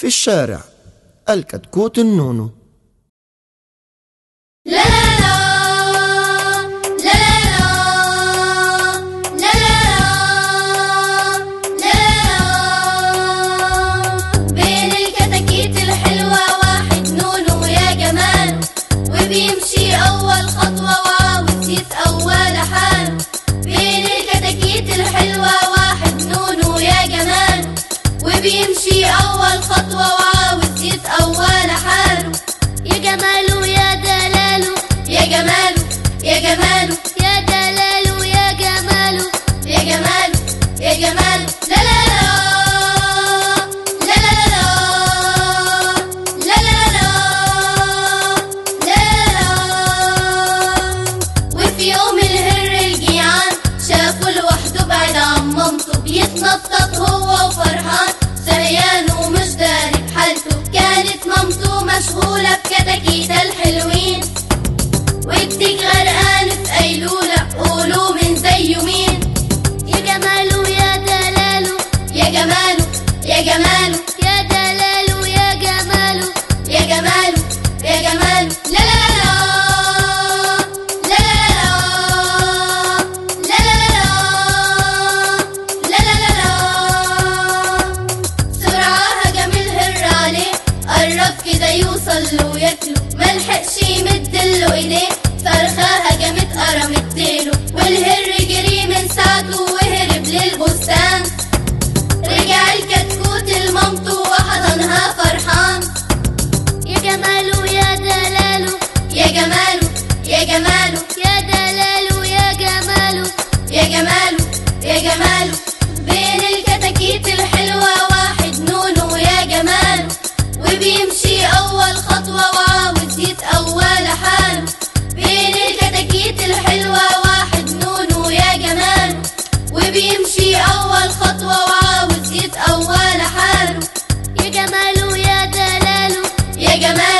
في الشارع الكتكوت النونو لا لا لا لا لا لا بين الكتاكيت الحلوة واحد نونو يا جمال وبيمشي أول خطوة وعاوز يتأول حاله بين الكتاكيت الحلوة واحد نونو يا جمال وبيمشي أول خطوة وعاوز يتأول حاله يا جماله يا دلاله يا جماله يا جماله يا دلاله يا جماله يا جماله يا جماله لا لا لا لا لا لا لا لا لا وفي يوم الهر الجيعان شافه لوحده بعد عن مامته بيتنطط هو وفرحان سريان ومش داري بحالته كانت مامته مشغولة بكتاكيتها الحلوين وبتيج غرقان في قيلولة قولوا من زيه مين يا جماله يا دلاله يا جماله يا جماله يا دلاله يا جماله يا جماله يا جماله لا لا لا لا لا لا لا لا لا لا سرعة هجم الهر عليه قرب كده يوصل له وياكله ملحقش يمدله ايديه فرخة هجمت قرمت ديله والهر جري من ساعته وهرب للبستان رجع الكتكوت لمامته وحضنها فرحان يا جماله يا دلاله يا جماله يا جماله يا دلاله يا جماله يا جماله يا جماله بين الكتاكيت الحلوة واحد نونو يا جماله وبيمشي أول خطوة وعاوز يتأول حاله بين الكتاكيت الحلوة واحد نونو يا جماله وبيمشي أول خطوة وعاوز يتأول حاله يا جماله يا دلاله يا جماله